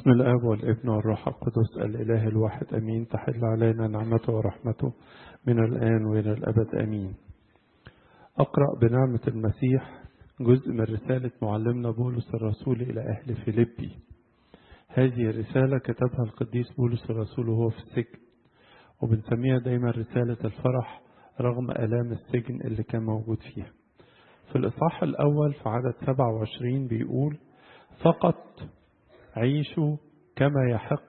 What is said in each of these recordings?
بسم الآب والابن والروح القدس الإله الواحد أمين تحل علينا نعمته ورحمته من الآن وإلى الأبد أمين أقرأ بنعمة المسيح جزء من رسالة معلمنا بولس الرسول إلى أهل فيليبي هذه الرسالة كتبها القديس بولس الرسول وهو في السجن وبنسميها دايما رسالة الفرح رغم آلام السجن اللي كان موجود فيها في الإصحاح الأول في عدد 27 بيقول فقط عيشوا كما يحق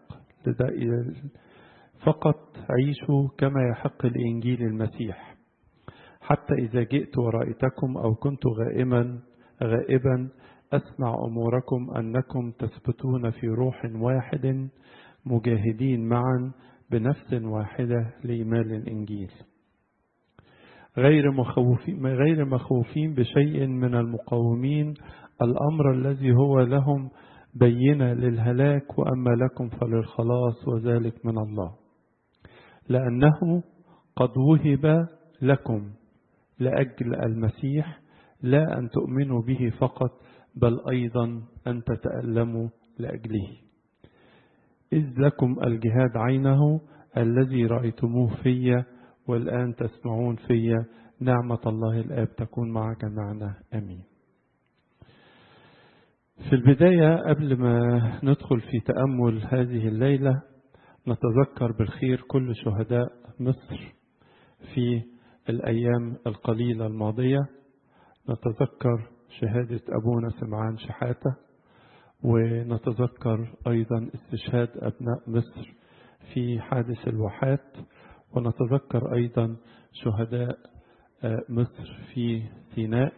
فقط عيشوا كما يحق لإنجيل المسيح حتى إذا جئت ورأيتكم أو كنت غائما غائبا أسمع أموركم أنكم تثبتون في روح واحد مجاهدين معا بنفس واحدة لإيمان الإنجيل غير مخوفين غير مخوفين بشيء من المقاومين الأمر الذي هو لهم بينة للهلاك وأما لكم فللخلاص وذلك من الله لأنه قد وهب لكم لأجل المسيح لا أن تؤمنوا به فقط بل أيضا أن تتألموا لأجله إذ لكم الجهاد عينه الذي رأيتموه في والآن تسمعون في نعمة الله الآب تكون مع جميعنا أمين في البداية قبل ما ندخل في تأمل هذه الليلة نتذكر بالخير كل شهداء مصر في الأيام القليلة الماضية نتذكر شهادة أبونا سمعان شحاتة ونتذكر أيضا استشهاد أبناء مصر في حادث الواحات ونتذكر أيضا شهداء مصر في سيناء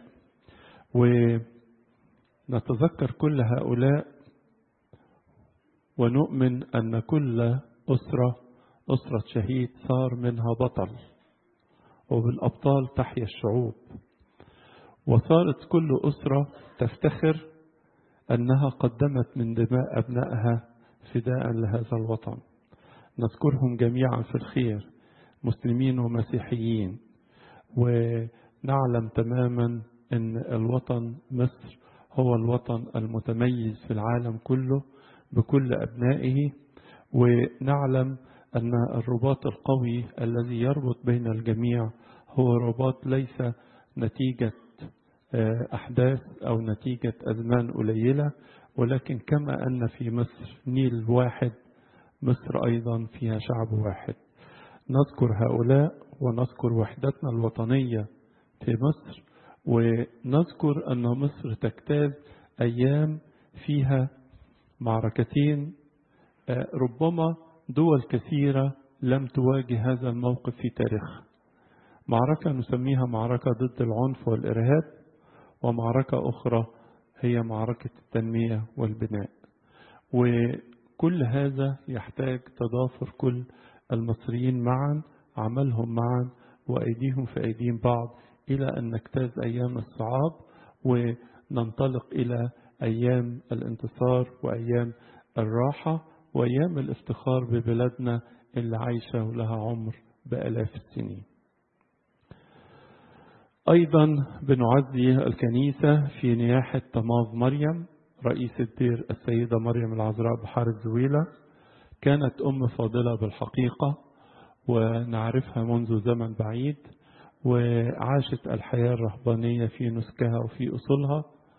ونتذكر كل هؤلاء ونؤمن أن كل أسرة أسرة شهيد صار منها بطل وبالأبطال تحيا الشعوب وصارت كل أسرة تفتخر أنها قدمت من دماء أبنائها فداء لهذا الوطن نذكرهم جميعا في الخير مسلمين ومسيحيين ونعلم تماما أن الوطن مصر هو الوطن المتميز في العالم كله بكل أبنائه ونعلم أن الرباط القوي الذي يربط بين الجميع هو رباط ليس نتيجة أحداث أو نتيجة أزمان قليلة ولكن كما أن في مصر نيل واحد مصر أيضا فيها شعب واحد نذكر هؤلاء ونذكر وحدتنا الوطنية في مصر ونذكر أن مصر تجتاز أيام فيها معركتين ربما دول كثيرة لم تواجه هذا الموقف في تاريخها معركة نسميها معركة ضد العنف والإرهاب ومعركة أخرى هي معركة التنمية والبناء وكل هذا يحتاج تضافر كل المصريين معا عملهم معا وأيديهم في أيدين بعض إلى أن نجتاز أيام الصعاب وننطلق إلى أيام الانتصار وأيام الراحة وأيام الافتخار ببلادنا اللي عايشة ولها عمر بآلاف السنين أيضا بنعزي الكنيسة في نياحة طماظ مريم رئيس الدير السيدة مريم العذراء بحار الزويلة كانت أم فاضلة بالحقيقة ونعرفها منذ زمن بعيد وعاشت الحياة الرهبانية في نسكها وفي أصولها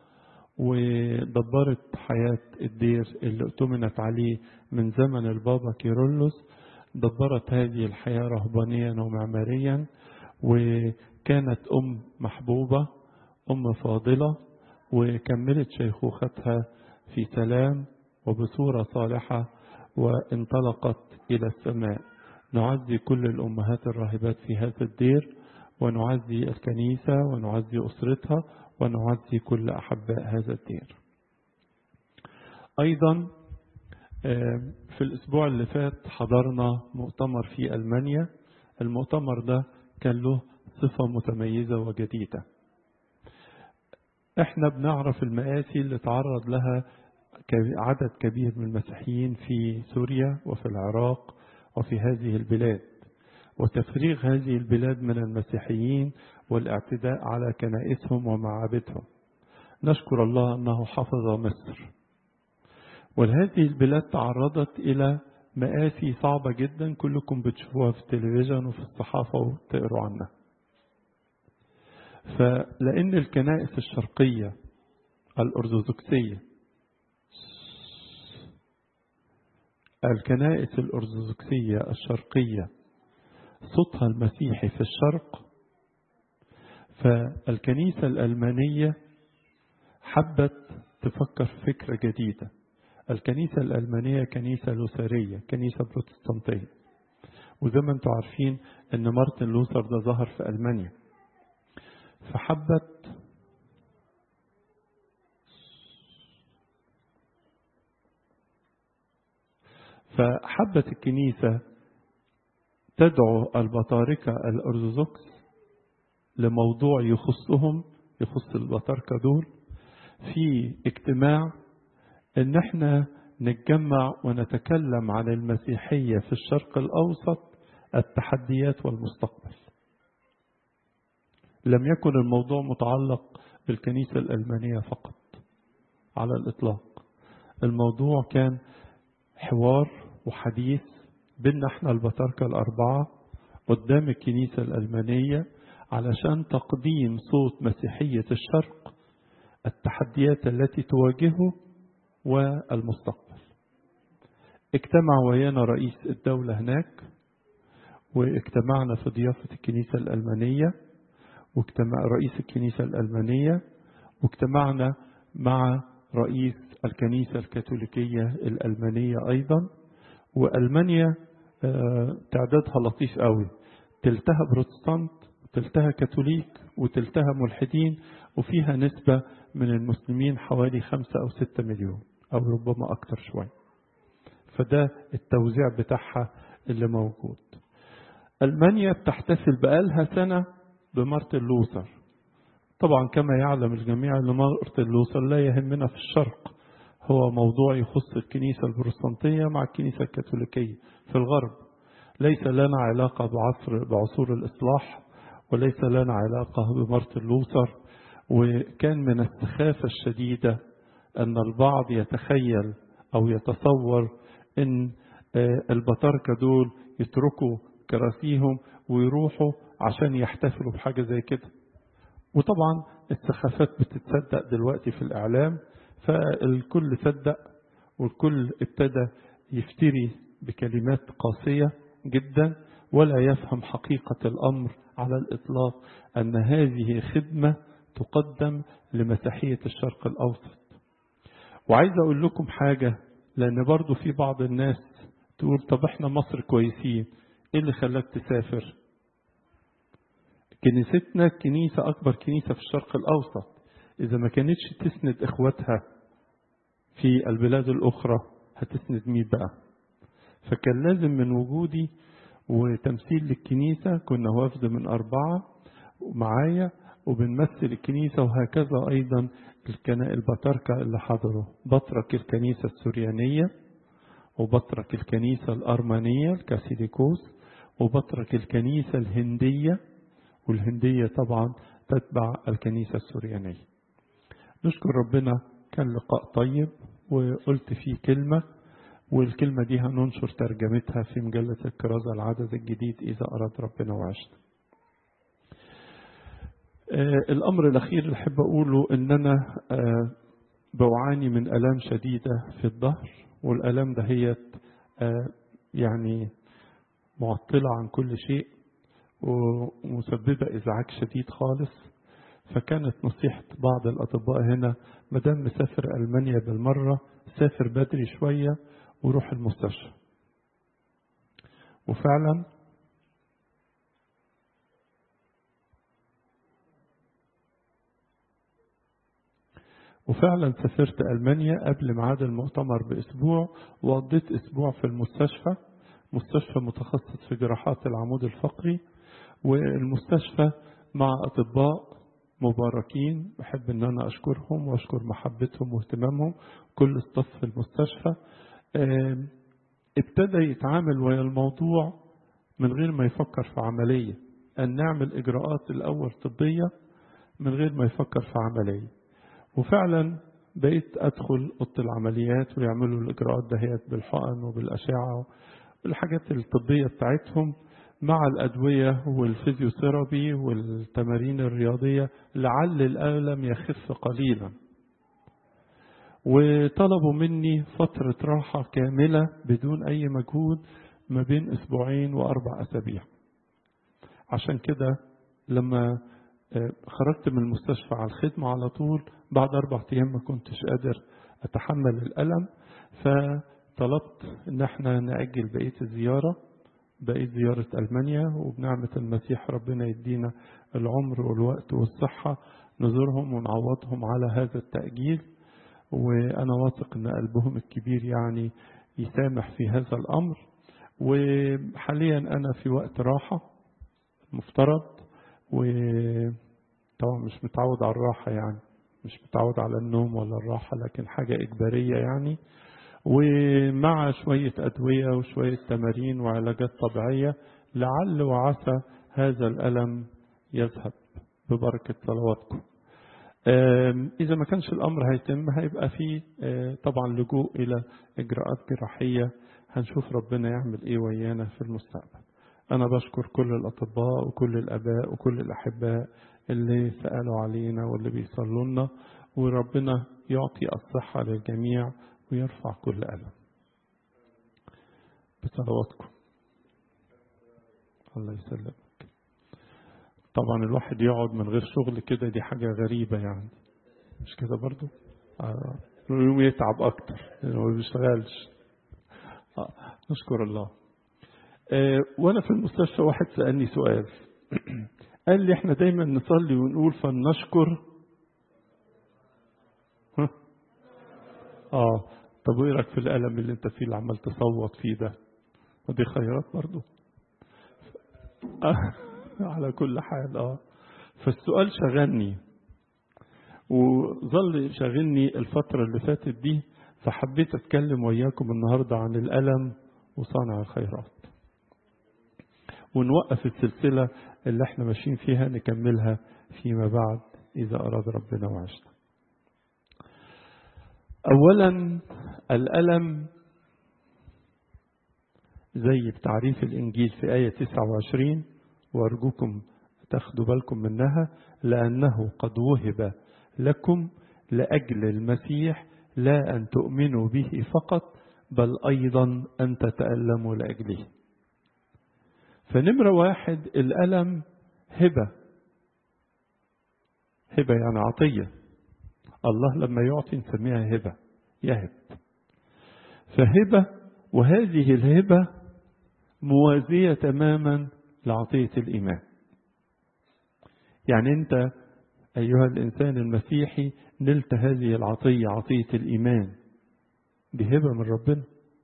ودبرت حياة الدير اللي اؤتمنت عليه من زمن البابا كيرلس دبرت هذه الحياة رهبانيا ومعماريا وكانت أم محبوبة أم فاضلة وكملت شيخوختها في سلام وبصورة صالحة وانطلقت إلى السماء نعزي كل الأمهات الراهبات في هذا الدير ونعزي الكنيسة ونعزي أسرتها ونعزي كل أحباء هذا الدير أيضا في الأسبوع اللي فات حضرنا مؤتمر في ألمانيا المؤتمر ده كان له صفة متميزة وجديدة احنا بنعرف المآسي اللي تعرض لها عدد كبير من المسيحيين في سوريا وفي العراق وفي هذه البلاد وتفريغ هذه البلاد من المسيحيين والاعتداء على كنائسهم ومعابدهم نشكر الله أنه حفظ مصر وهذه البلاد تعرضت إلى مآسي صعبة جدا كلكم بتشوفوها في التلفزيون وفي الصحافة وتقروا عنها فلأن الكنائس الشرقية الأرثوذكسية الكنائس الأرثوذكسية الشرقية صوتها المسيحي في الشرق فالكنيسة الألمانية حبت تفكر فكرة جديدة الكنيسة الألمانية كنيسة لوثرية كنيسة بروتستانتية وزي ما انتم عارفين ان مارتن لوثر ده ظهر في ألمانيا فحبت فحبت الكنيسة تدعو البطاركة الأرثوذكس لموضوع يخصهم يخص البطاركة دول في اجتماع ان احنا نتجمع ونتكلم عن المسيحية في الشرق الأوسط التحديات والمستقبل لم يكن الموضوع متعلق بالكنيسة الألمانية فقط على الإطلاق الموضوع كان حوار وحديث بيننا احنا البطاركة الأربعة قدام الكنيسة الألمانية علشان تقديم صوت مسيحية الشرق التحديات التي تواجهه والمستقبل اجتمع ويانا رئيس الدولة هناك واجتمعنا في ضيافة الكنيسة الألمانية واجتمع رئيس الكنيسة الألمانية واجتمعنا مع رئيس الكنيسة الكاثوليكية الألمانية أيضا وألمانيا تعدادها لطيف قوي تلتها بروتستانت وتلتها كاثوليك وتلتها ملحدين وفيها نسبة من المسلمين حوالي خمسة أو ستة مليون أو ربما أكتر شوي فده التوزيع بتاعها اللي موجود ألمانيا بتحتفل بقالها سنة بمارتن لوثر طبعا كما يعلم الجميع أن مارتن لوثر لا يهمنا في الشرق هو موضوع يخص الكنيسة البروتستانتية مع الكنيسة الكاثوليكية في الغرب ليس لنا علاقة بعصر بعصور الإصلاح وليس لنا علاقة بمارتن لوثر وكان من السخافة الشديدة أن البعض يتخيل أو يتصور أن البطاركة دول يتركوا كراسيهم ويروحوا عشان يحتفلوا بحاجة زي كده وطبعا السخافات بتتصدق دلوقتي في الإعلام فالكل صدق والكل ابتدى يفتري بكلمات قاسية جدا ولا يفهم حقيقة الأمر على الإطلاق أن هذه خدمة تقدم لمسيحية الشرق الأوسط وعايز أقول لكم حاجة لأن برضو في بعض الناس تقول طب احنا مصر كويسين ايه اللي خلاك تسافر كنيستنا كنيسة أكبر كنيسة في الشرق الأوسط إذا ما كانتش تسند إخواتها في البلاد الأخرى هتسند مين بقى فكان لازم من وجودي وتمثيل للكنيسة كنا وفد من أربعة معايا وبنمثل الكنيسة وهكذا أيضا البطاركة اللي حضروا بطرك الكنيسة السوريانية وبطرك الكنيسة الأرمنية الكاثوليكوس وبطرك الكنيسة الهندية والهندية طبعا تتبع الكنيسة السوريانية نشكر ربنا كان لقاء طيب وقلت فيه كلمة والكلمة دي هننشر ترجمتها في مجلة الكرازة العدد الجديد إذا أراد ربنا وعشنا آه الأمر الأخير اللي أحب أقوله إن أنا آه بعاني من ألام شديدة في الظهر والألام دهيت آه يعني معطلة عن كل شيء ومسببة إزعاج شديد خالص فكانت نصيحة بعض الأطباء هنا مدام مسافر ألمانيا بالمرة سافر بدري شوية وروح المستشفى وفعلا وفعلا سافرت ألمانيا قبل ميعاد المؤتمر بأسبوع وقضيت أسبوع في المستشفى مستشفى متخصص في جراحات العمود الفقري والمستشفى مع أطباء مباركين بحب ان انا اشكرهم واشكر محبتهم واهتمامهم كل الصف في المستشفى ابتدى يتعامل ويا الموضوع من غير ما يفكر في عملية أن نعمل إجراءات الأول طبية من غير ما يفكر في عملية وفعلا بقيت أدخل أوضة العمليات ويعملوا الإجراءات دهيت بالحقن وبالأشعة والحاجات الطبية بتاعتهم مع الأدوية والفيزيوثيرابي والتمارين الرياضية لعل الألم يخف قليلا وطلبوا مني فترة راحة كاملة بدون أي مجهود ما بين أسبوعين وأربع أسابيع عشان كده لما خرجت من المستشفى على الخدمة على طول بعد أربع أيام ما كنتش قادر أتحمل الألم فطلبت إن احنا نأجل بقية الزيارة بقية زيارة ألمانيا وبنعمة المسيح ربنا يدينا العمر والوقت والصحة نزورهم ونعوضهم على هذا التأجيل وأنا واثق إن قلبهم الكبير يعني يسامح في هذا الأمر وحاليا أنا في وقت راحة مفترض وطبعا مش متعود على الراحة يعني مش متعود على النوم ولا الراحة لكن حاجة إجبارية يعني ومع شوية أدوية وشوية تمارين وعلاجات طبيعية لعل وعسى هذا الألم يذهب ببركة صلواتكم إذا ما كانش الأمر هيتم هيبقى فيه طبعا لجوء إلى إجراءات جراحية هنشوف ربنا يعمل إيه ويانا في المستقبل أنا بشكر كل الأطباء وكل الآباء وكل الأحباء اللي سألوا علينا واللي بيصلوا لنا وربنا يعطي الصحة للجميع ويرفع كل ألم بصلواتكم الله يسلمك طبعا الواحد يقعد من غير شغل كده دي حاجة غريبة يعني مش كده برضو آه. يوم يتعب أكتر لأنه ما بيشتغلش آه. نشكر الله آه. وأنا في المستشفى واحد سألني سؤال قال لي احنا دايما نصلي ونقول فلنشكر ها اه طب وايه رايك في الالم اللي انت فيه اللي عمال تصوت فيه ده ودي خيرات برضه آه. على كل حال اه فالسؤال شغلني وظل شاغلني الفترة اللي فاتت دي فحبيت اتكلم وياكم النهاردة عن الألم وصانع الخيرات ونوقف السلسلة اللي احنا ماشيين فيها نكملها فيما بعد إذا أراد ربنا وعشنا أولا الألم زي بتعريف الإنجيل في آية 29 وأرجوكم تاخدوا بالكم منها لأنه قد وهب لكم لأجل المسيح لا أن تؤمنوا به فقط بل أيضا أن تتألموا لأجله فنمرة واحد الألم هبة هبة يعني عطية الله لما يعطي نسميها هبة يهب فهبة وهذه الهبة موازية تماما لعطية الإيمان يعني أنت أيها الإنسان المسيحي نلت هذه العطية عطية الإيمان دي هبة من ربنا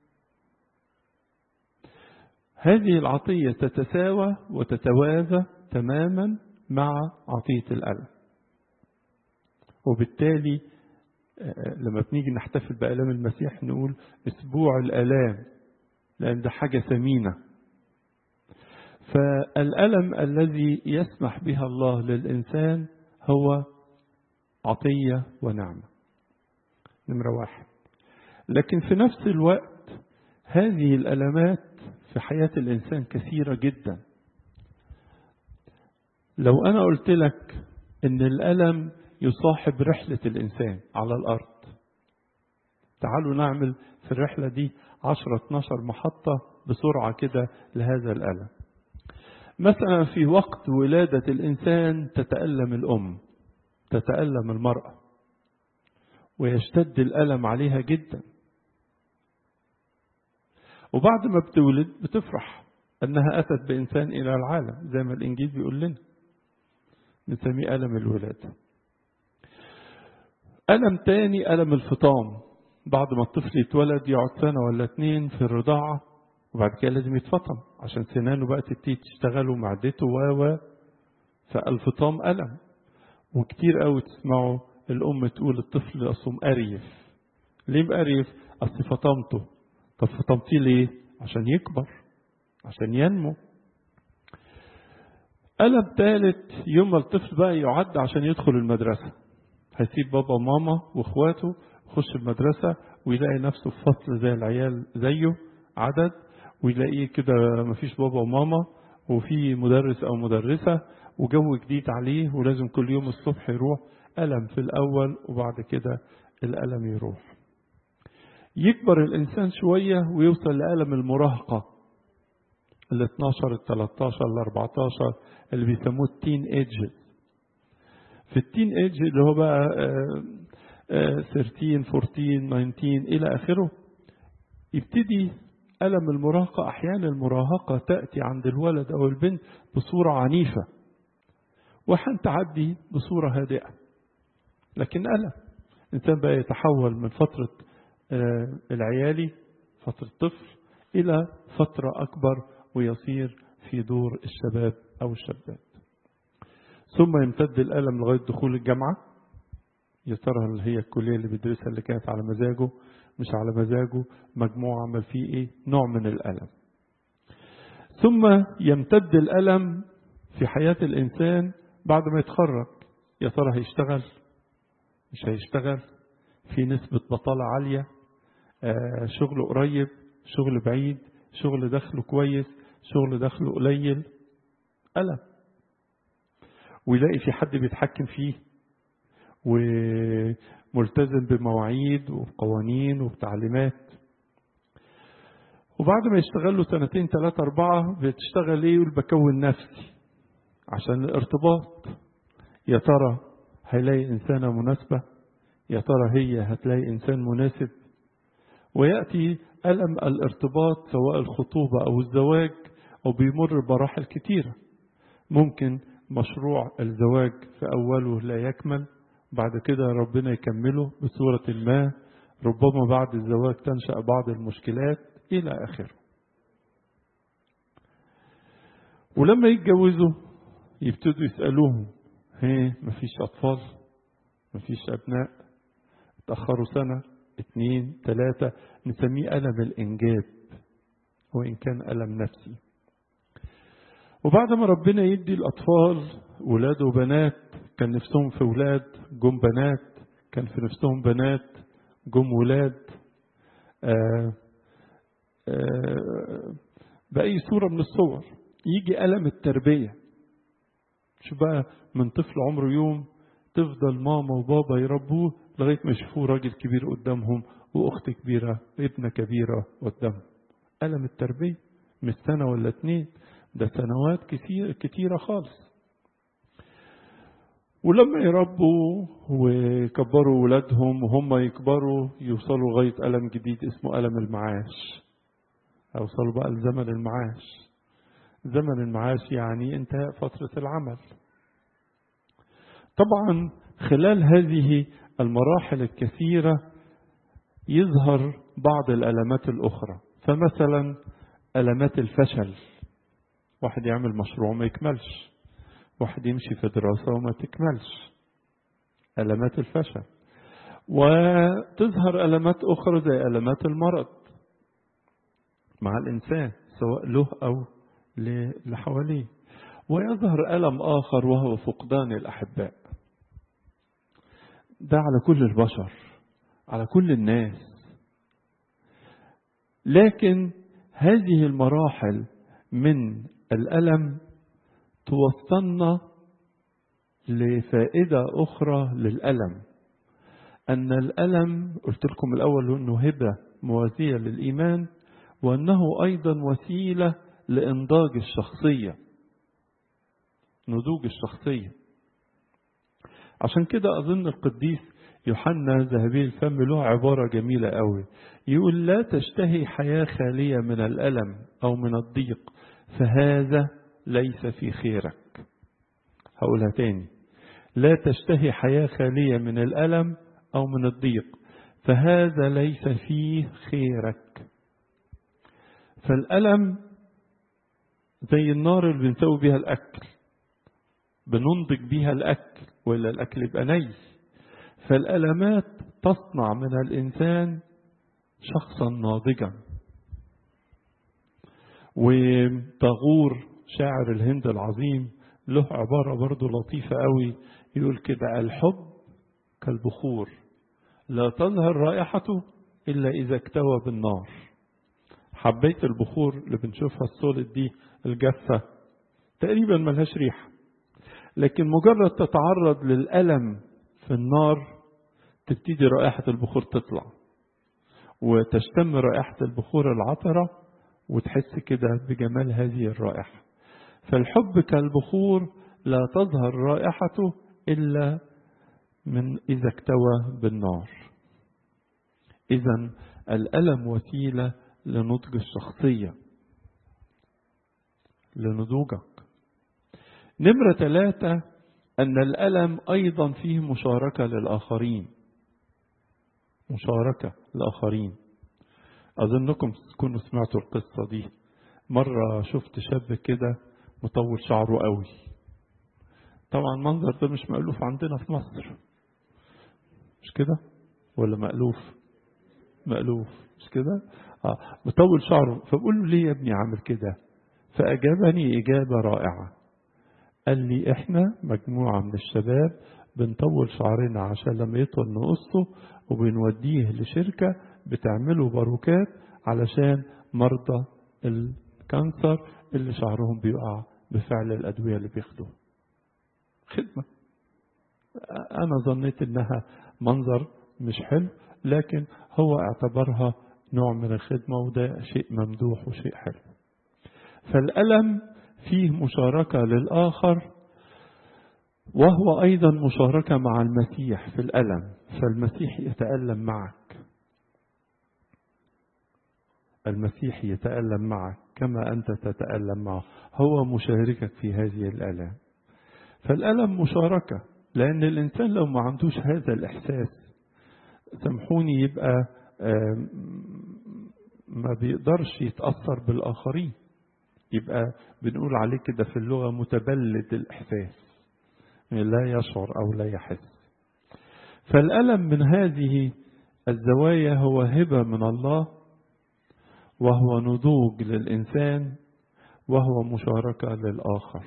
هذه العطية تتساوى وتتوازى تماما مع عطية الألم وبالتالي لما بنيجي نحتفل بألام المسيح نقول أسبوع الآلام لأن ده حاجة ثمينة فالألم الذي يسمح بها الله للإنسان هو عطية ونعمة نمرة واحد لكن في نفس الوقت هذه الألمات في حياة الإنسان كثيرة جدا لو أنا قلت لك إن الألم يصاحب رحلة الإنسان على الأرض تعالوا نعمل في الرحلة دي 10 12 محطة بسرعة كده لهذا الألم مثلا في وقت ولادة الإنسان تتألم الأم تتألم المرأة ويشتد الألم عليها جدا وبعد ما بتولد بتفرح أنها أتت بإنسان إلى العالم زي ما الإنجيل بيقول لنا بنسميه ألم الولادة ألم تاني ألم الفطام بعد ما الطفل يتولد يقعد سنة ولا اتنين في الرضاعة وبعد كده لازم يتفطم عشان سنانه بقى تبتدي تشتغل ومعدته و فالفطام ألم وكتير قوي تسمعوا الأم تقول الطفل أصله مقريف ليه مقريف؟ أصل فطمته طب فطمتيه ليه؟ عشان يكبر عشان ينمو ألم ثالث يوم ما الطفل بقى يعد عشان يدخل المدرسة هيسيب بابا وماما واخواته يخش المدرسة ويلاقي نفسه في فصل زي العيال زيه عدد ويلاقيه كده مفيش بابا وماما وفي مدرس أو مدرسة وجو جديد عليه ولازم كل يوم الصبح يروح ألم في الأول وبعد كده الألم يروح يكبر الإنسان شوية ويوصل لألم المراهقة ال 12 ال 13 ال 14 اللي بيسموه التين ايج في التين ايج اللي هو بقى 13 14 19 إلى آخره يبتدي ألم المراهقة أحيانا المراهقة تأتي عند الولد أو البنت بصورة عنيفة وحن تعدي بصورة هادئة لكن ألم الإنسان بقى يتحول من فترة العيالي فترة طفل إلى فترة أكبر ويصير في دور الشباب أو الشابات ثم يمتد الألم لغاية دخول الجامعة يا ترى اللي هي الكلية اللي بيدرسها اللي كانت على مزاجه مش على مزاجه مجموعة عمل فيه إيه نوع من الألم ثم يمتد الألم في حياة الإنسان بعد ما يتخرج يا ترى هيشتغل مش هيشتغل في نسبة بطالة عالية آه شغل قريب شغل بعيد شغل دخله كويس شغل دخله قليل ألم ويلاقي في حد بيتحكم فيه وملتزم بمواعيد وقوانين وتعليمات وبعد ما يشتغل له سنتين ثلاثة أربعة بتشتغل إيه يقول بكون نفسي عشان الارتباط يا ترى هيلاقي إنسانة مناسبة يا ترى هي هتلاقي إنسان مناسب ويأتي ألم الارتباط سواء الخطوبة أو الزواج أو بيمر بمراحل كتيرة ممكن مشروع الزواج في أوله لا يكمل بعد كده ربنا يكمله بصورة ما ربما بعد الزواج تنشأ بعض المشكلات إلى آخره ولما يتجوزوا يبتدوا يسألوهم هي مفيش أطفال مفيش أبناء تأخروا سنة اتنين تلاتة نسميه ألم الإنجاب وإن كان ألم نفسي وبعد ما ربنا يدي الأطفال ولاد وبنات كان نفسهم في ولاد جم بنات كان في نفسهم بنات جم ولاد آآ آآ بأي صورة من الصور يجي ألم التربية شو بقى من طفل عمره يوم تفضل ماما وبابا يربوه لغاية ما يشوفوه راجل كبير قدامهم وأخت كبيرة وابنة كبيرة قدامهم ألم التربية مش سنة ولا اتنين ده سنوات كتير كتيرة خالص ولما يربوا ويكبروا ولادهم وهم يكبروا يوصلوا لغاية ألم جديد اسمه ألم المعاش يوصلوا بقى لزمن المعاش زمن المعاش يعني انتهاء فترة العمل طبعا خلال هذه المراحل الكثيرة يظهر بعض الألمات الأخرى فمثلا ألمات الفشل واحد يعمل مشروع ما يكملش واحد يمشي في دراسة وما تكملش ألمات الفشل وتظهر ألمات أخرى زي ألمات المرض مع الإنسان سواء له أو اللي حواليه ويظهر ألم آخر وهو فقدان الأحباء ده على كل البشر على كل الناس لكن هذه المراحل من الألم توصلنا لفائدة أخرى للألم أن الألم قلت لكم الأول أنه هبة موازية للإيمان وأنه أيضا وسيلة لإنضاج الشخصية نضوج الشخصية عشان كده أظن القديس يوحنا ذهبي الفم له عبارة جميلة قوي يقول لا تشتهي حياة خالية من الألم أو من الضيق فهذا ليس في خيرك هقولها تاني لا تشتهي حياة خالية من الألم أو من الضيق فهذا ليس فيه خيرك فالألم زي النار اللي بنسوي بيها الأكل بننضج بيها الأكل ولا الأكل يبقى ني فالألمات تصنع من الإنسان شخصا ناضجا وطاغور شاعر الهند العظيم له عبارة برضه لطيفة قوي يقول كده الحب كالبخور لا تظهر رائحته إلا إذا اكتوى بالنار حبيت البخور اللي بنشوفها السولد دي الجافة تقريبا ملهاش ريحة لكن مجرد تتعرض للألم في النار تبتدي رائحة البخور تطلع وتشتم رائحة البخور العطرة وتحس كده بجمال هذه الرائحة فالحب كالبخور لا تظهر رائحته إلا من إذا اكتوى بالنار إذا الألم وسيلة لنضج الشخصية لنضوجك نمرة ثلاثة أن الألم أيضا فيه مشاركة للآخرين مشاركة للآخرين أظنكم تكونوا سمعتوا القصة دي مرة شفت شاب كده مطول شعره قوي طبعا المنظر ده مش مألوف عندنا في مصر مش كده ولا مألوف مألوف مش كده آه مطول شعره فبقول له ليه يا ابني عامل كده فأجابني إجابة رائعة قال لي إحنا مجموعة من الشباب بنطول شعرنا عشان لما يطول نقصه وبنوديه لشركة بتعمله باروكات علشان مرضى الكانسر اللي شعرهم بيقع بفعل الأدوية اللي بياخدوها خدمة أنا ظنيت إنها منظر مش حلو لكن هو اعتبرها نوع من الخدمة وده شيء ممدوح وشيء حلو فالألم فيه مشاركة للآخر وهو أيضا مشاركة مع المسيح في الألم فالمسيح يتألم معك المسيح يتألم معك كما أنت تتألم معه هو مشاركك في هذه الألم فالألم مشاركة لأن الإنسان لو ما عندوش هذا الإحساس سامحوني يبقى ما بيقدرش يتأثر بالآخرين يبقى بنقول عليه كده في اللغة متبلد الإحساس لا يشعر أو لا يحس فالألم من هذه الزوايا هو هبة من الله وهو نضوج للإنسان وهو مشاركة للآخر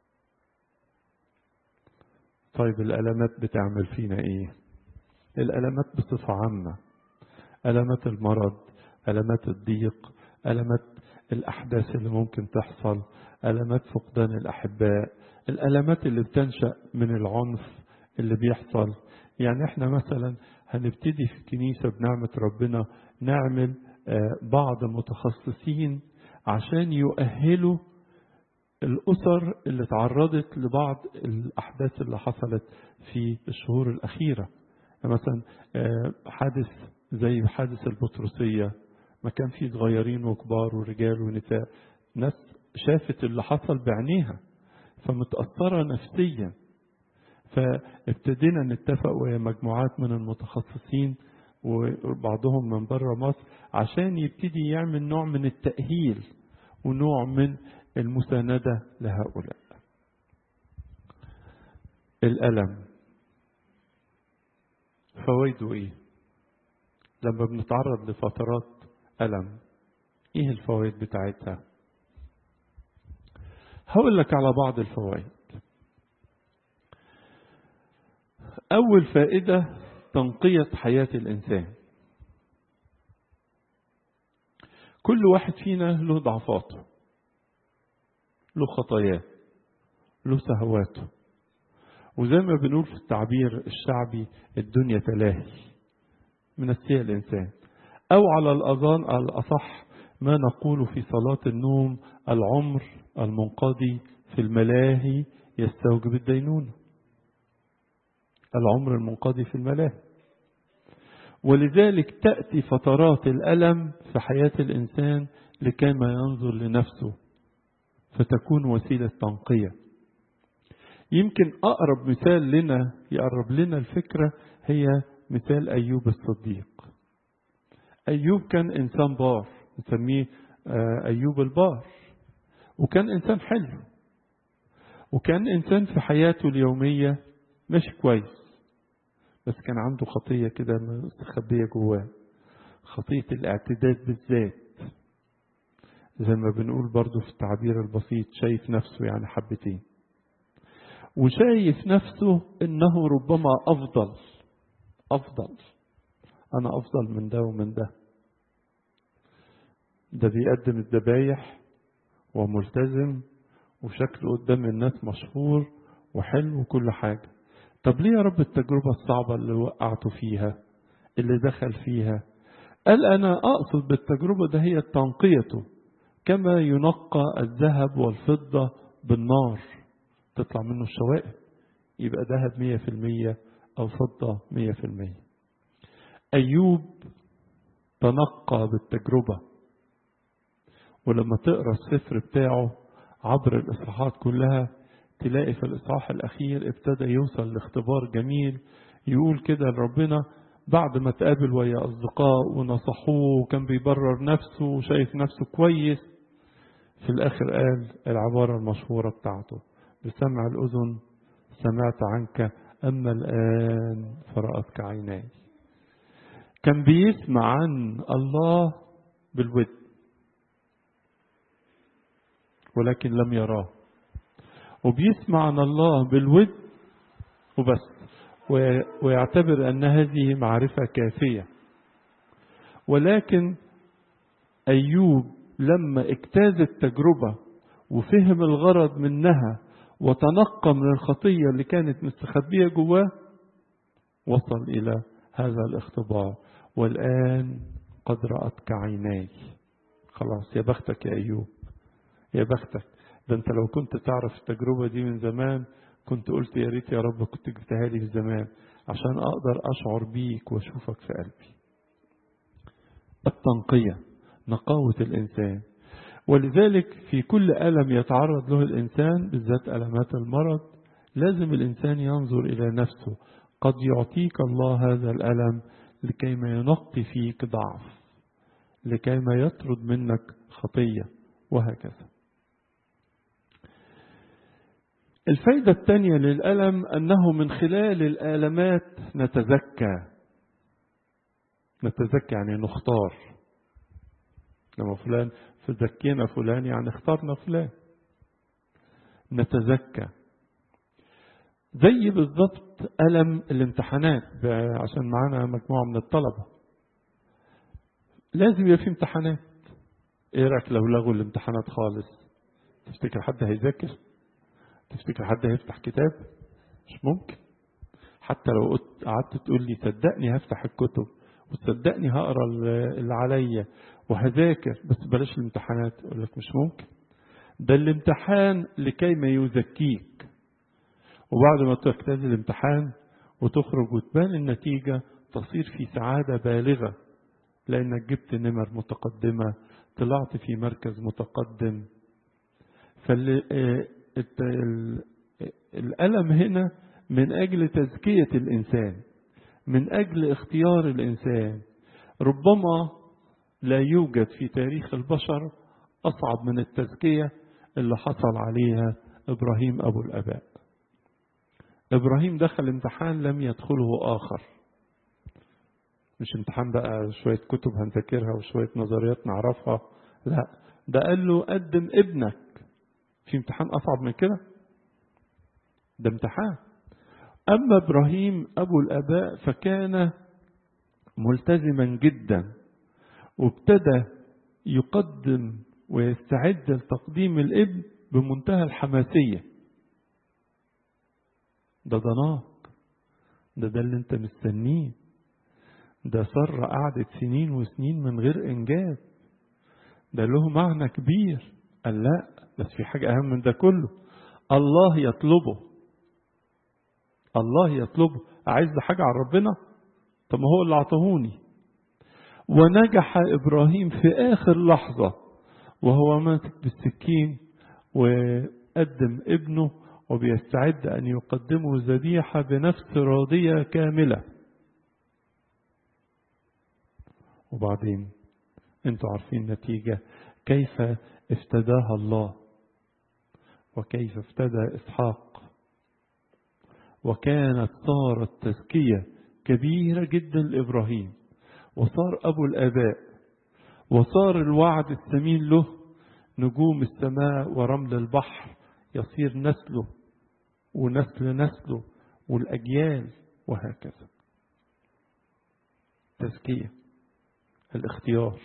طيب الألمات بتعمل فينا إيه الألمات بصفة عامة ألمات المرض ألمات الضيق ألمات الأحداث اللي ممكن تحصل ألمات فقدان الأحباء الألمات اللي بتنشأ من العنف اللي بيحصل يعني احنا مثلا هنبتدي في الكنيسة بنعمة ربنا نعمل بعض متخصصين عشان يؤهلوا الأسر اللي تعرضت لبعض الأحداث اللي حصلت في الشهور الأخيرة مثلا حادث زي حادث البطرسية ما كان فيه صغيرين وكبار ورجال ونساء ناس شافت اللي حصل بعينيها فمتأثرة نفسيا فابتدينا نتفق ويا مجموعات من المتخصصين وبعضهم من بره مصر عشان يبتدي يعمل نوع من التأهيل ونوع من المساندة لهؤلاء الألم فوائده ايه لما بنتعرض لفترات ألم ايه الفوائد بتاعتها هقول لك على بعض الفوائد أول فائدة تنقية حياة الإنسان كل واحد فينا له ضعفاته له خطاياه له سهواته وزي ما بنقول في التعبير الشعبي الدنيا تلاهي من السيء الإنسان أو على الأذان الأصح ما نقول في صلاة النوم العمر المنقضي في الملاهي يستوجب الدينونة العمر المنقضي في الملاهي ولذلك تأتي فترات الألم في حياة الإنسان لكما ينظر لنفسه فتكون وسيلة تنقية يمكن أقرب مثال لنا يقرب لنا الفكرة هي مثال أيوب الصديق أيوب كان إنسان بار نسميه أيوب البار وكان إنسان حلو وكان إنسان في حياته اليومية مش كويس بس كان عنده خطية كده مستخبية جواه خطية الاعتداد بالذات زي ما بنقول برضو في التعبير البسيط شايف نفسه يعني حبتين وشايف نفسه انه ربما افضل أفضل أنا أفضل من ده ومن ده ده بيقدم الذبايح وملتزم وشكله قدام الناس مشهور وحلو وكل حاجة طب ليه يا رب التجربة الصعبة اللي وقعته فيها اللي دخل فيها قال أنا أقصد بالتجربة ده هي تنقيته كما ينقى الذهب والفضة بالنار تطلع منه الشوائب يبقى ذهب مية في المية أو فضة مية في المية أيوب تنقى بالتجربة ولما تقرأ السفر بتاعه عبر الإصحاحات كلها تلاقي في الإصحاح الأخير ابتدى يوصل لاختبار جميل يقول كده لربنا بعد ما تقابل ويا أصدقاء ونصحوه وكان بيبرر نفسه وشايف نفسه كويس في الآخر قال العبارة المشهورة بتاعته بسمع الأذن سمعت عنك أما الآن فرأتك عيناي كان بيسمع عن الله بالود ولكن لم يراه وبيسمع عن الله بالود وبس ويعتبر أن هذه معرفة كافية ولكن أيوب لما اجتاز التجربة وفهم الغرض منها وتنقى من الخطية اللي كانت مستخبية جواه وصل إلى هذا الاختبار والآن قد رأتك عيناي خلاص يا بختك يا أيوب يا بختك ده انت لو كنت تعرف التجربة دي من زمان كنت قلت يا ريت يا رب كنت جبتها لي في زمان عشان اقدر اشعر بيك واشوفك في قلبي التنقية نقاوة الانسان ولذلك في كل ألم يتعرض له الإنسان بالذات ألمات المرض لازم الإنسان ينظر إلى نفسه قد يعطيك الله هذا الألم لكيما ينقي فيك ضعف لكيما يطرد منك خطية وهكذا الفايدة الثانية للألم أنه من خلال الآلمات نتزكى نتزكى يعني نختار لما فلان فزكينا فلان يعني اخترنا فلان نتزكى زي بالضبط ألم الامتحانات عشان معانا مجموعة من الطلبة لازم يبقى في امتحانات ايه رأيك لو لغوا الامتحانات خالص تفتكر حد هيذاكر تفتكر حد هيفتح كتاب مش ممكن حتى لو قعدت تقول لي صدقني هفتح الكتب وتصدقني هقرا اللي عليا وهذاكر بس بلاش الامتحانات اقول لك مش ممكن ده الامتحان لكي ما يزكيك وبعد ما تجتاز الامتحان وتخرج وتبان النتيجة تصير في سعادة بالغة لأنك جبت نمر متقدمة طلعت في مركز متقدم فالألم هنا من أجل تزكية الإنسان من أجل اختيار الإنسان ربما لا يوجد في تاريخ البشر أصعب من التزكية اللي حصل عليها إبراهيم أبو الأباء إبراهيم دخل امتحان لم يدخله آخر مش امتحان بقى شوية كتب هنذاكرها وشوية نظريات نعرفها لا ده قال له قدم ابنك في امتحان أصعب من كده ده امتحان أما إبراهيم أبو الآباء فكان ملتزما جدا وابتدى يقدم ويستعد لتقديم الابن بمنتهى الحماسية ده ضناك ده ده اللي انت مستنيه ده سارة قعدت سنين وسنين من غير إنجاب ده له معنى كبير قال لا بس في حاجة أهم من ده كله الله يطلبه الله يطلبه عايز حاجة عن ربنا طب ما هو اللي أعطهوني ونجح إبراهيم في آخر لحظة وهو ماسك بالسكين وقدم ابنه وبيستعد أن يقدمه ذبيحة بنفس راضية كاملة وبعدين انتوا عارفين النتيجة كيف افتداها الله وكيف افتدى إسحاق وكانت صارت تزكية كبيرة جدا لإبراهيم وصار أبو الآباء وصار الوعد الثمين له نجوم السماء ورمل البحر يصير نسله ونسل نسله والأجيال وهكذا التزكية الاختيار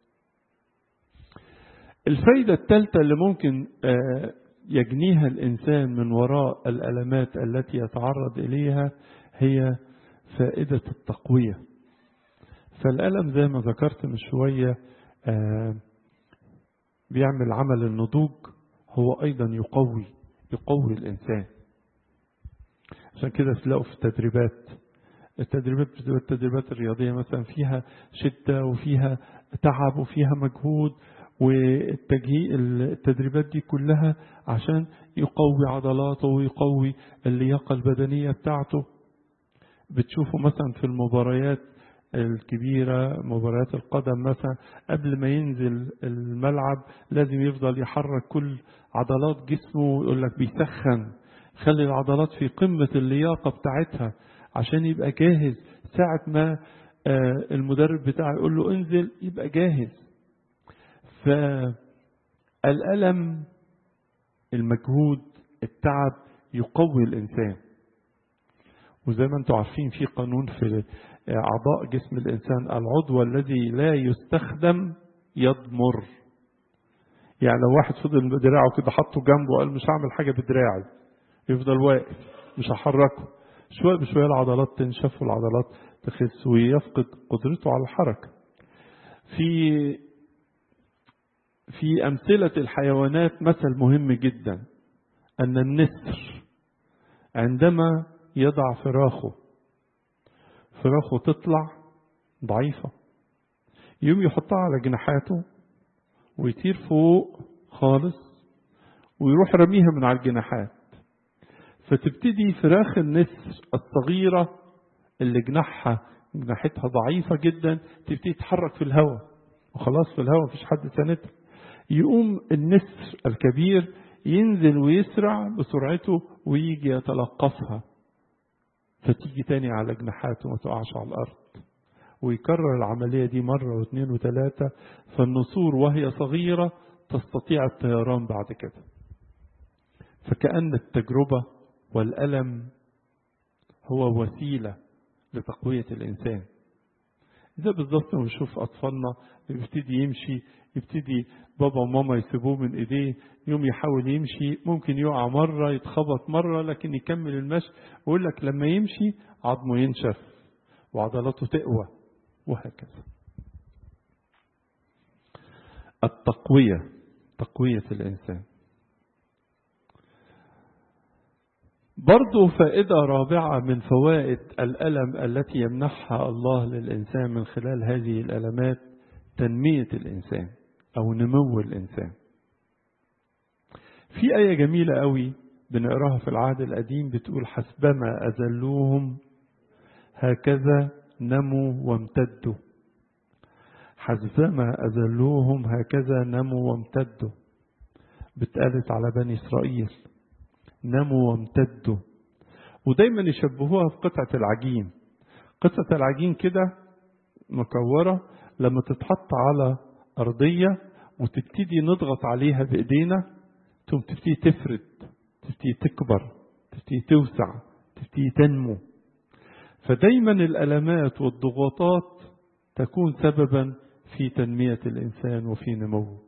الفايدة الثالثة اللي ممكن يجنيها الإنسان من وراء الألمات التي يتعرض إليها هي فائدة التقوية فالألم زي ما ذكرت من شوية بيعمل عمل النضوج هو أيضا يقوي يقوي الإنسان عشان كده تلاقوا في التدريبات التدريبات بتبقى التدريبات الرياضية مثلا فيها شدة وفيها تعب وفيها مجهود والتجهيز التدريبات دي كلها عشان يقوي عضلاته ويقوي اللياقة البدنية بتاعته بتشوفوا مثلا في المباريات الكبيرة مباريات القدم مثلا قبل ما ينزل الملعب لازم يفضل يحرك كل عضلات جسمه ويقول لك بيسخن خلي العضلات في قمة اللياقة بتاعتها عشان يبقى جاهز ساعة ما المدرب بتاعه يقول له انزل يبقى جاهز فالألم المجهود التعب يقوي الإنسان وزي ما انتم عارفين في قانون في أعضاء جسم الإنسان العضو الذي لا يستخدم يضمر يعني لو واحد فضل بدراعه كده حطه جنبه وقال مش هعمل حاجة بدراعي يفضل واقف مش هحركه شوية بشوية العضلات تنشف والعضلات تخس ويفقد قدرته على الحركة في في أمثلة الحيوانات مثل مهم جدا أن النسر عندما يضع فراخه فراخه تطلع ضعيفة يوم يحطها على جناحاته ويطير فوق خالص ويروح رميها من على الجناحات فتبتدي فراخ النسر الصغيرة اللي جناحها جناحتها ضعيفة جدا تبتدي تتحرك في الهواء وخلاص في الهواء مفيش حد ساندها يقوم النسر الكبير ينزل ويسرع بسرعته ويجي يتلقفها فتيجي تاني على جناحاته وما تقعش على الأرض ويكرر العملية دي مرة واثنين وثلاثة فالنسور وهي صغيرة تستطيع الطيران بعد كده فكأن التجربة والألم هو وسيلة لتقوية الإنسان زي بالظبط لما نشوف أطفالنا يبتدي يمشي يبتدي بابا وماما يسيبوه من إيديه يوم يحاول يمشي ممكن يقع مرة يتخبط مرة لكن يكمل المشي ويقول لك لما يمشي عظمه ينشف وعضلاته تقوى وهكذا التقوية تقوية الإنسان برضو فائدة رابعة من فوائد الألم التي يمنحها الله للإنسان من خلال هذه الألمات تنمية الإنسان أو نمو الإنسان في آية جميلة قوي بنقراها في العهد القديم بتقول حسبما أذلوهم هكذا نموا وامتدوا حسبما أذلوهم هكذا نموا وامتدوا بتقالت على بني إسرائيل نموا وامتدوا ودايما يشبهوها في قطعة العجين قطعة العجين كده مكورة لما تتحط على أرضية وتبتدي نضغط عليها بإيدينا تقوم تبتدي تفرد تبتدي تكبر تبتدي توسع تبتدي تنمو فدايما الألمات والضغوطات تكون سببا في تنمية الإنسان وفي نموه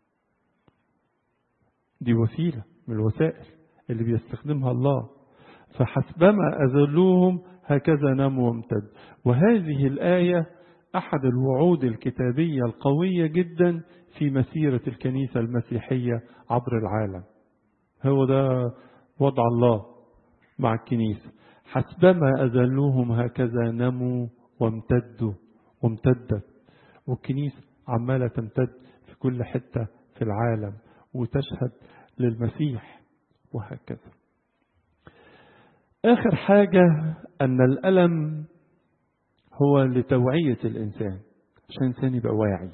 دي وسيلة من الوسائل اللي بيستخدمها الله فحسبما أذلوهم هكذا نموا وامتد وهذه الآية أحد الوعود الكتابية القوية جدا في مسيرة الكنيسة المسيحية عبر العالم هو ده وضع الله مع الكنيسة حسبما أذلوهم هكذا نموا وامتدوا وامتدت والكنيسة عمالة تمتد في كل حتة في العالم وتشهد للمسيح وهكذا آخر حاجة أن الألم هو لتوعية الإنسان عشان الإنسان يبقى واعي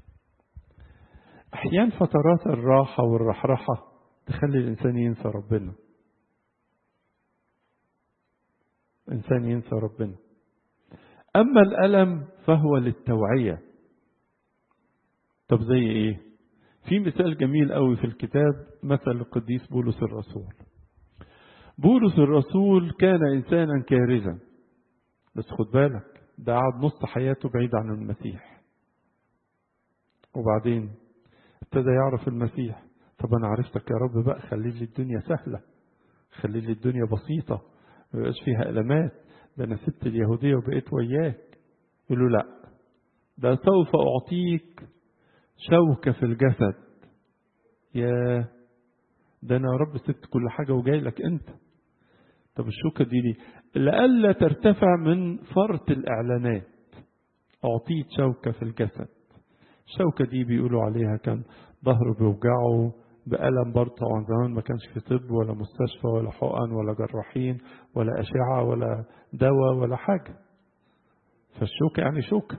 أحيانا فترات الراحة والرحرحة تخلي الإنسان ينسى ربنا إنسان ينسى ربنا أما الألم فهو للتوعية طب زي إيه في مثال جميل قوي في الكتاب مثل القديس بولس الرسول بولس الرسول كان إنسانا كارزا بس خد بالك ده قعد نص حياته بعيد عن المسيح وبعدين ابتدى يعرف المسيح طب انا عرفتك يا رب بقى خلي لي الدنيا سهله خلي لي الدنيا بسيطه ما يبقاش فيها المات ده انا سبت اليهوديه وبقيت وياك يقول له لا ده سوف اعطيك شوكه في الجسد يا ده انا يا رب سبت كل حاجه وجاي لك انت طب الشوكه دي ليه لئلا ترتفع من فرط الاعلانات اعطيت شوكه في الجسد الشوكه دي بيقولوا عليها كان ظهره بيوجعه بألم برضه طبعا زمان ما كانش في طب ولا مستشفى ولا حقن ولا جراحين ولا أشعة ولا دواء ولا حاجة فالشوكة يعني شوكة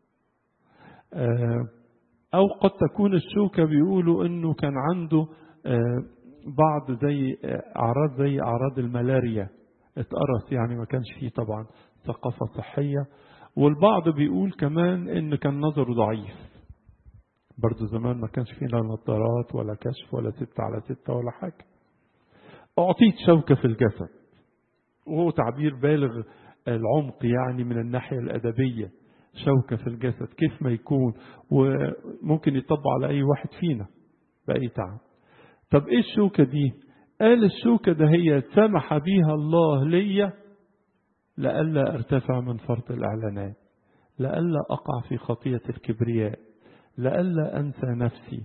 أو قد تكون الشوكة بيقولوا إنه كان عنده بعض زي أعراض زي أعراض الملاريا اتقرص يعني ما كانش فيه طبعا ثقافة صحية والبعض بيقول كمان إن كان نظره ضعيف برضه زمان ما كانش فيه لا نظارات ولا كشف ولا ستة على ستة ولا حاجة أعطيت شوكة في الجسد وهو تعبير بالغ العمق يعني من الناحية الأدبية شوكة في الجسد كيف ما يكون وممكن يطبق على أي واحد فينا بأي تعب طب إيه الشوكة دي قال الشوكة ده هي سمح بيها الله ليا لئلا ارتفع من فرط الإعلانات لئلا أقع في خطية الكبرياء لئلا أنسى نفسي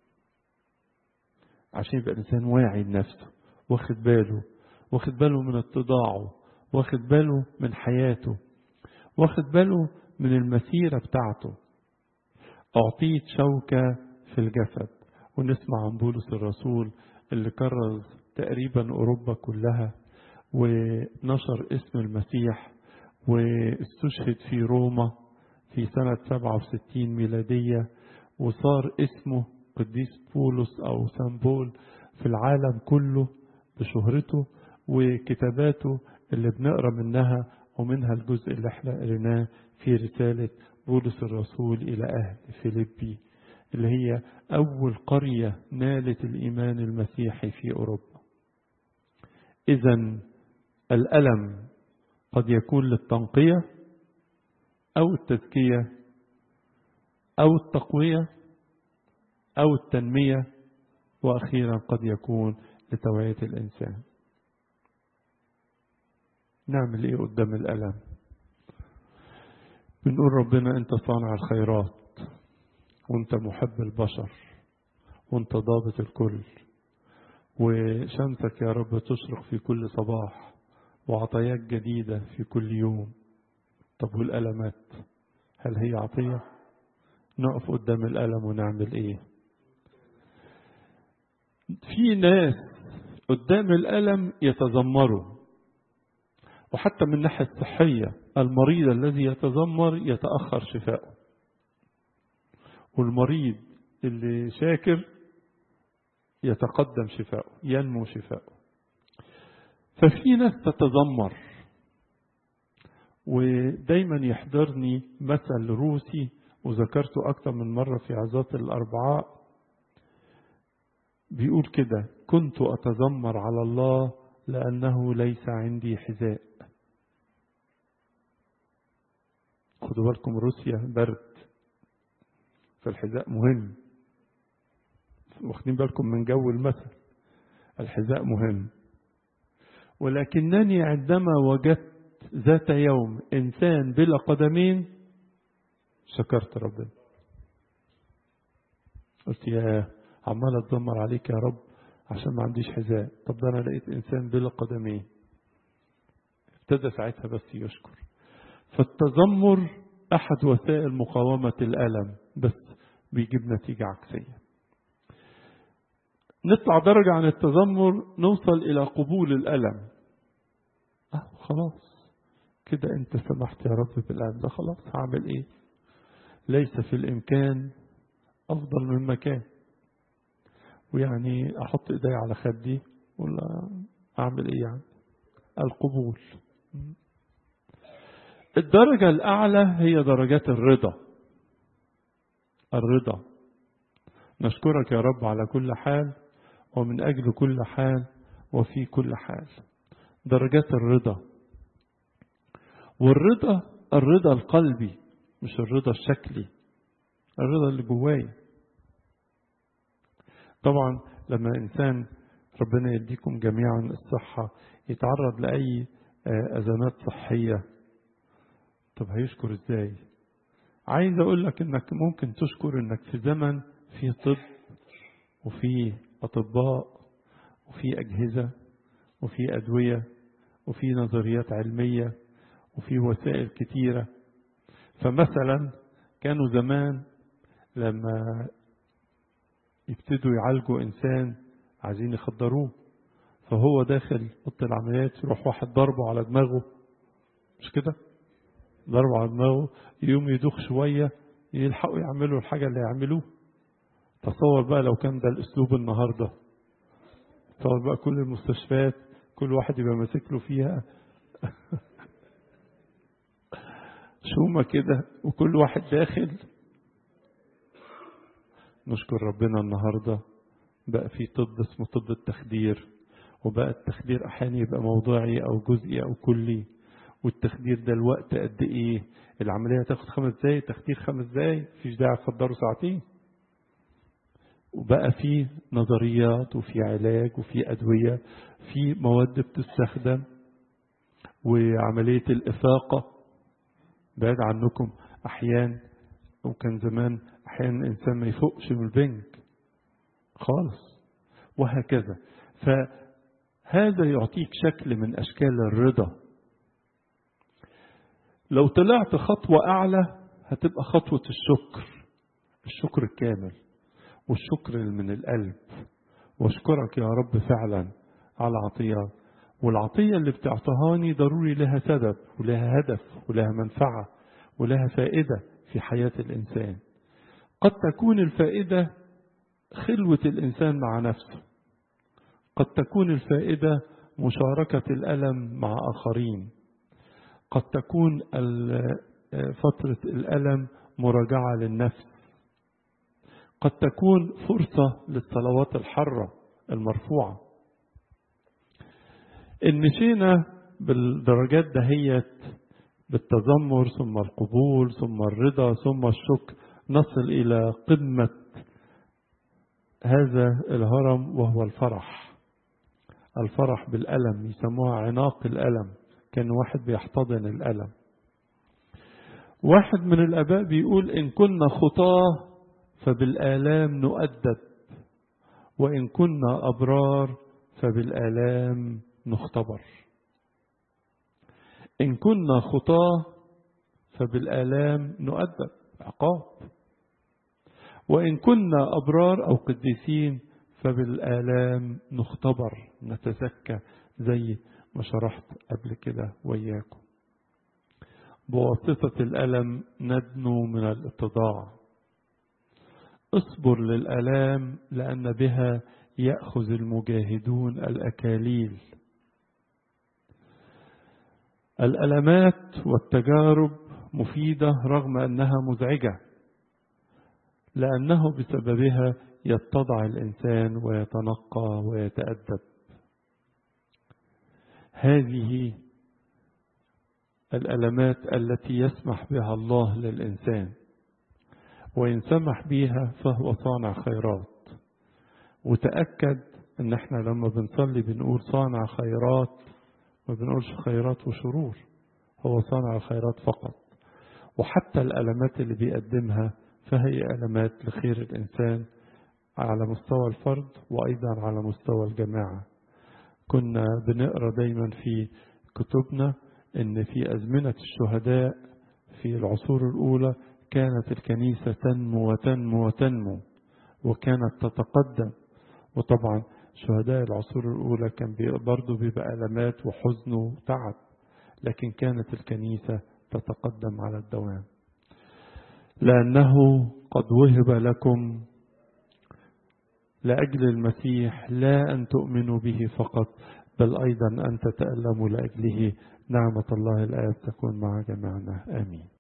عشان يبقى الإنسان واعي لنفسه واخد باله واخد باله من اتضاعه واخد باله من حياته واخد باله من المسيرة بتاعته أعطيت شوكة في الجسد ونسمع عن بولس الرسول اللي كرز تقريبا أوروبا كلها ونشر اسم المسيح واستشهد في روما في سنة 67 ميلادية وصار اسمه قديس بولس أو سامبول في العالم كله بشهرته وكتاباته اللي بنقرا منها ومنها الجزء اللي احنا قريناه في رسالة بولس الرسول إلى أهل فيليبي اللي هي أول قرية نالت الإيمان المسيحي في أوروبا إذا الألم قد يكون للتنقية أو التزكية أو التقوية أو التنمية وأخيرا قد يكون لتوعية الإنسان نعمل إيه قدام الألم بنقول ربنا أنت صانع الخيرات وأنت محب البشر وأنت ضابط الكل وشمسك يا رب تشرق في كل صباح وعطاياك جديدة في كل يوم طب والألمات هل هي عطية نقف قدام الألم ونعمل إيه في ناس قدام الألم يتذمروا وحتى من الناحية الصحية المريض الذي يتذمر يتأخر شفاؤه والمريض اللي شاكر يتقدم شفاؤه ينمو شفاؤه ففي ناس تتذمر ودايما يحضرني مثل روسي وذكرته أكثر من مرة في عظات الأربعاء بيقول كده كنت أتذمر على الله لأنه ليس عندي حذاء خدوا بالكم روسيا برد فالحذاء مهم واخدين بالكم من جو المثل الحذاء مهم ولكنني عندما وجدت ذات يوم إنسان بلا قدمين شكرت ربنا قلت يا عمال اتذمر عليك يا رب عشان ما عنديش حذاء طب ده انا لقيت انسان بلا قدمين ابتدى ساعتها بس يشكر فالتذمر احد وسائل مقاومة الالم بس بيجيب نتيجة عكسية نطلع درجة عن التذمر نوصل الى قبول الالم اه خلاص كده انت سمحت يا رب بالالم ده خلاص هعمل ايه ليس في الامكان افضل من مكان ويعني احط ايدي على خدي ولا اعمل ايه يعني القبول الدرجة الأعلى هي درجات الرضا الرضا نشكرك يا رب على كل حال ومن أجل كل حال وفي كل حال درجات الرضا والرضا الرضا القلبي مش الرضا الشكلي الرضا اللي جوايا طبعا لما إنسان ربنا يديكم جميعا الصحة يتعرض لأي أزمات صحية طب هيشكر إزاي عايز أقول لك إنك ممكن تشكر إنك في زمن فيه طب وفيه أطباء وفيه أجهزة وفيه أدوية وفيه نظريات علمية وفيه وسائل كتيرة فمثلا كانوا زمان لما يبتدوا يعالجوا إنسان عايزين يخدروه فهو داخل اوضه العمليات يروح واحد ضربه على دماغه مش كده ضربه على دماغه يقوم يدوخ شويه يلحقوا يعملوا الحاجه اللي يعملوه تصور بقى لو كان ده الاسلوب النهارده تصور بقى كل المستشفيات كل واحد يبقى ماسك له فيها شومة كده وكل واحد داخل نشكر ربنا النهارده بقى في طب اسمه طب التخدير وبقى التخدير احيانا يبقى موضوعي او جزئي او كلي والتخدير ده الوقت قد ايه العمليه تاخد خمس دقايق تخدير خمس دقايق مفيش داعي تخدره ساعتين وبقى في نظريات وفي علاج وفي ادويه في مواد بتستخدم وعمليه الافاقه بعد عنكم احيان وكان زمان احيانا الانسان ما يفوقش من البنك خالص وهكذا فهذا يعطيك شكل من أشكال الرضا لو طلعت خطوة أعلى هتبقى خطوة الشكر الشكر الكامل والشكر من القلب واشكرك يا رب فعلا على عطيات والعطية اللي بتعطهاني ضروري لها سبب ولها هدف ولها منفعة ولها فائدة في حياة الإنسان قد تكون الفائدة خلوة الإنسان مع نفسه قد تكون الفائدة مشاركة الألم مع آخرين قد تكون فترة الألم مراجعة للنفس قد تكون فرصة للصلوات الحرة المرفوعة إن مشينا بالدرجات دهيت بالتذمر ثم القبول ثم الرضا ثم الشكر نصل إلى قمة هذا الهرم وهو الفرح الفرح بالألم يسموها عناق الألم كان واحد بيحتضن الألم واحد من الآباء بيقول إن كنا خطاه فبالآلام نؤدب وإن كنا أبرار فبالآلام نختبر إن كنا خطاه فبالآلام نؤدب عقاب وإن كنا أبرار أو قديسين فبالآلام نختبر نتزكى زي ما شرحت قبل كده وإياكم بواسطة الألم ندنو من الاتضاع اصبر للألام لأن بها يأخذ المجاهدون الأكاليل الألمات والتجارب مفيدة رغم أنها مزعجة لأنه بسببها يتضع الإنسان ويتنقى ويتأدب هذه الألمات التي يسمح بها الله للإنسان وإن سمح بها فهو صانع خيرات وتأكد ان احنا لما بنصلي بنقول صانع خيرات ما بنقولش خيرات وشرور هو صانع الخيرات فقط وحتى الألمات اللي بيقدمها فهي ألمات لخير الإنسان على مستوى الفرد وأيضا على مستوى الجماعة كنا بنقرأ دايما في كتبنا ان في أزمنة الشهداء في العصور الأولى كانت الكنيسة تنمو وتنمو وتنمو وكانت تتقدم وطبعا شهداء العصور الأولى كان برضه بيبقى ألمات وحزن وتعب لكن كانت الكنيسة تتقدم على الدوام لأنه قد وهب لكم لأجل المسيح لا أن تؤمنوا به فقط بل أيضا أن تتألموا لأجله نعمة الله الآب تكون مع جميعنا آمين